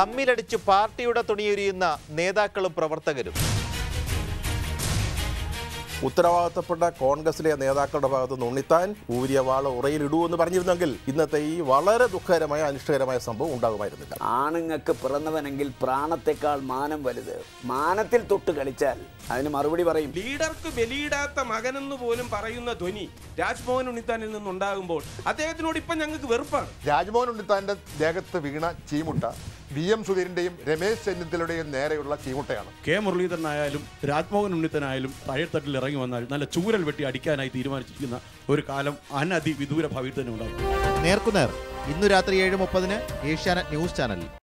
തമ്മിലടിച്ച് പാർട്ടിയുടെ തുണിയൊരിയുന്ന നേതാക്കളും പ്രവർത്തകരും ഉത്തരവാദിത്തപ്പെട്ട കോൺഗ്രസിലെ നേതാക്കളുടെ ഭാഗത്ത് നിന്ന് ഉണ്ണിത്താൻ ഊരിയ വാള ഉറയിലിടൂ എന്ന് പറഞ്ഞിരുന്നെങ്കിൽ ഇന്നത്തെ ഈ വളരെ ദുഃഖകരമായ അനിഷ്ടകരമായ സംഭവം ഉണ്ടാകുമായിരുന്നില്ല ആണുങ്ങൾക്ക് പിറന്നവനെങ്കിൽ പ്രാണത്തെക്കാൾ മാനം വലുത് മാനത്തിൽ തൊട്ട് കളിച്ചാൽ അതിന് മറുപടി പറയും ലീഡർക്ക് ബലിയിടാത്ത മകനെന്ന് പോലും പറയുന്ന ധ്വനി രാജ്മോഹൻ ഉണ്ണിത്താനിൽ നിന്നുണ്ടാകുമ്പോൾ അദ്ദേഹത്തിനോട് ഇപ്പം ഞങ്ങൾക്ക് വെറുപ്പാണ് രാജ്മോഹൻ ഉണ്ണിത്താന്റെ ദേഹത്ത് വീണ ചീമുട്ട വി എം സുധീരന്റെയും രമേശ് ചെന്നിത്തലയുടെയും നേരെയുള്ള ചീമുട്ടയാണ് കെ മുരളീധരനായാലും രാജ്മോഹൻ ഉണ്ണിത്തനായാലും താഴെത്തട്ടിൽ ഇറങ്ങി വന്നാൽ നല്ല ചൂരൽ വെട്ടി അടിക്കാനായി തീരുമാനിച്ചിരിക്കുന്ന ഒരു കാലം അനധി വിദൂര ഭാവിയിൽ തന്നെ ഉണ്ടാകും നേർക്കുനേർ ഇന്നു രാത്രി ഏഴ് മുപ്പതിന് ഏഷ്യാനെറ്റ് ന്യൂസ് ചാനലിൽ